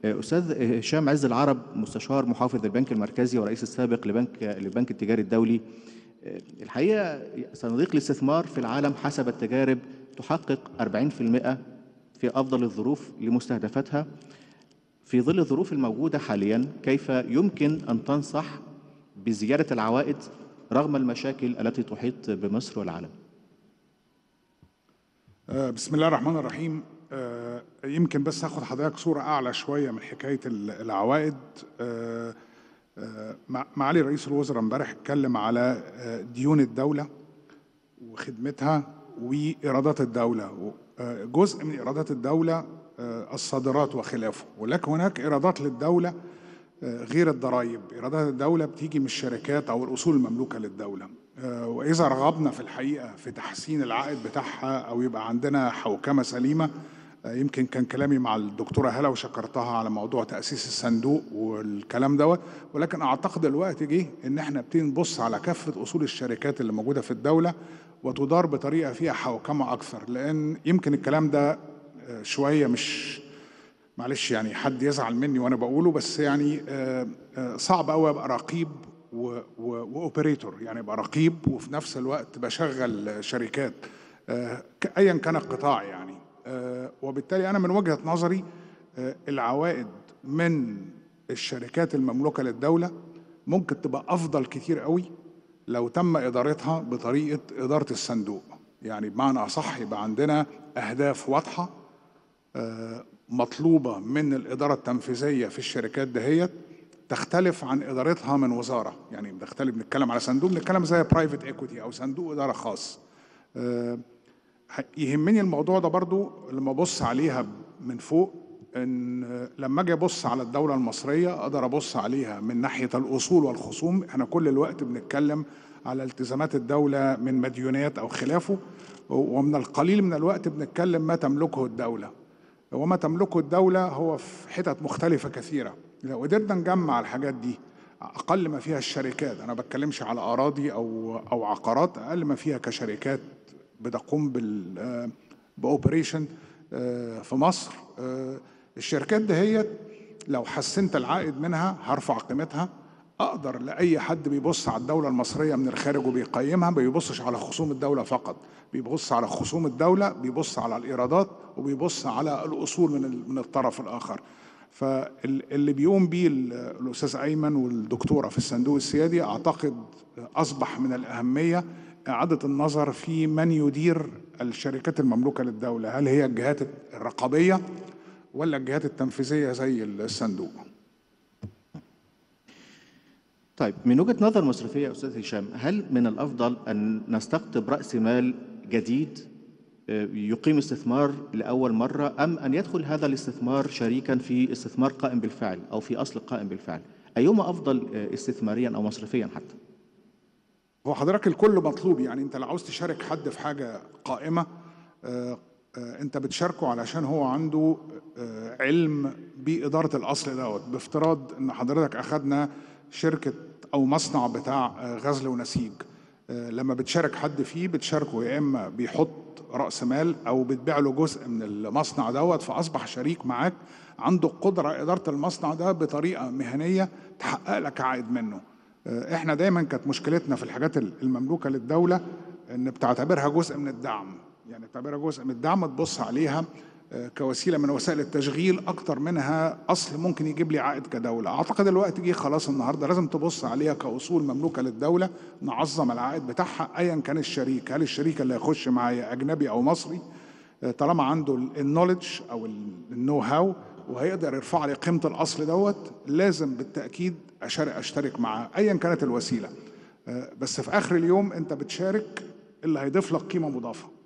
أستاذ هشام عز العرب مستشار محافظ البنك المركزي ورئيس السابق لبنك للبنك التجاري الدولي الحقيقة صناديق الاستثمار في العالم حسب التجارب تحقق 40% في أفضل الظروف لمستهدفاتها في ظل الظروف الموجودة حاليا كيف يمكن أن تنصح بزيادة العوائد رغم المشاكل التي تحيط بمصر والعالم آه، بسم الله الرحمن الرحيم آه، يمكن بس هاخد حضرتك صورة أعلى شوية من حكاية ال- العوائد آه، آه، مع- معالي رئيس الوزراء امبارح اتكلم على آه، ديون الدولة وخدمتها وإيرادات الدولة و- آه، جزء من إيرادات الدولة آه، الصادرات وخلافه ولكن هناك إيرادات للدولة آه، غير الضرائب إيرادات الدولة بتيجي من الشركات أو الأصول المملوكة للدولة آه، وإذا رغبنا في الحقيقة في تحسين العائد بتاعها أو يبقى عندنا حوكمة سليمة آه، يمكن كان كلامي مع الدكتورة هلا وشكرتها على موضوع تأسيس الصندوق والكلام دوت ولكن أعتقد الوقت جه إن إحنا نبتدي نبص على كافة أصول الشركات اللي موجودة في الدولة وتدار بطريقة فيها حوكمة أكثر لأن يمكن الكلام ده آه، شوية مش معلش يعني حد يزعل مني وانا بقوله بس يعني آه، آه، صعب قوي ابقى رقيب واوبريتور يعني ابقى رقيب وفي نفس الوقت بشغل شركات آه، ك- ايا كان القطاع يعني آه، وبالتالي انا من وجهة نظري آه، العوائد من الشركات المملوكة للدولة ممكن تبقى افضل كتير قوي لو تم ادارتها بطريقة ادارة الصندوق يعني بمعنى اصح يبقى عندنا اهداف واضحة مطلوبة من الإدارة التنفيذية في الشركات دهيت تختلف عن إدارتها من وزارة يعني بنختلف بنتكلم على صندوق بنتكلم زي برايفت ايكويتي أو صندوق إدارة خاص آه، يهمني الموضوع ده برضو لما أبص عليها من فوق ان آه، لما اجي ابص على الدوله المصريه اقدر ابص عليها من ناحيه الاصول والخصوم احنا كل الوقت بنتكلم على التزامات الدوله من مديونات او خلافه ومن القليل من الوقت بنتكلم ما تملكه الدوله وما تملكه الدولة هو في حتت مختلفة كثيرة لو قدرنا نجمع الحاجات دي أقل ما فيها الشركات أنا بتكلمش على أراضي أو أو عقارات أقل ما فيها كشركات بتقوم بال بأوبريشن في مصر آه، الشركات دهيت لو حسنت العائد منها هرفع قيمتها اقدر لاي حد بيبص على الدوله المصريه من الخارج وبيقيمها ما بيبصش على خصوم الدوله فقط بيبص على خصوم الدوله بيبص على الايرادات وبيبص على الاصول من ال- من الطرف الاخر فاللي بيقوم بيه ال- الاستاذ ايمن والدكتوره في الصندوق السيادي اعتقد اصبح من الاهميه اعاده النظر في من يدير الشركات المملوكه للدوله هل هي الجهات الرقابيه ولا الجهات التنفيذيه زي الصندوق طيب من وجهة نظر مصرفية يا أستاذ هشام هل من الأفضل أن نستقطب رأس مال جديد آه، يقيم استثمار لأول مرة أم أن يدخل هذا الاستثمار شريكا في استثمار قائم بالفعل أو في أصل قائم بالفعل أيهما أفضل آه، استثماريا أو مصرفيا حتى هو حضرتك الكل مطلوب يعني انت لو عاوز تشارك حد في حاجه قائمه آه، آه، انت بتشاركه علشان هو عنده آه، علم باداره الاصل دوت بافتراض ان حضرتك اخذنا شركه او مصنع بتاع آه، غزل ونسيج آه، لما بتشارك حد فيه بتشاركه يا اما بيحط راس مال او بتبيع له جزء من المصنع دوت فاصبح شريك معاك عنده قدره اداره المصنع ده بطريقه مهنيه تحقق لك عائد منه آه، احنا دايما كانت مشكلتنا في الحاجات المملوكه للدوله ان بتعتبرها جزء من الدعم يعني بتعتبرها جزء من الدعم تبص عليها آه، كوسيله من وسائل التشغيل اكتر منها اصل ممكن يجيب لي عائد كدوله اعتقد الوقت جه خلاص النهارده لازم تبص عليها كاصول مملوكه للدوله نعظم العائد بتاعها ايا كان الشريك هل الشريك اللي هيخش معايا اجنبي او مصري آه، طالما عنده النولج او النو هاو وهيقدر يرفع لي قيمه الاصل دوت لازم بالتاكيد اشارك اشترك معاه ايا كانت الوسيله آه، بس في اخر اليوم انت بتشارك اللي هيضيف لك قيمه مضافه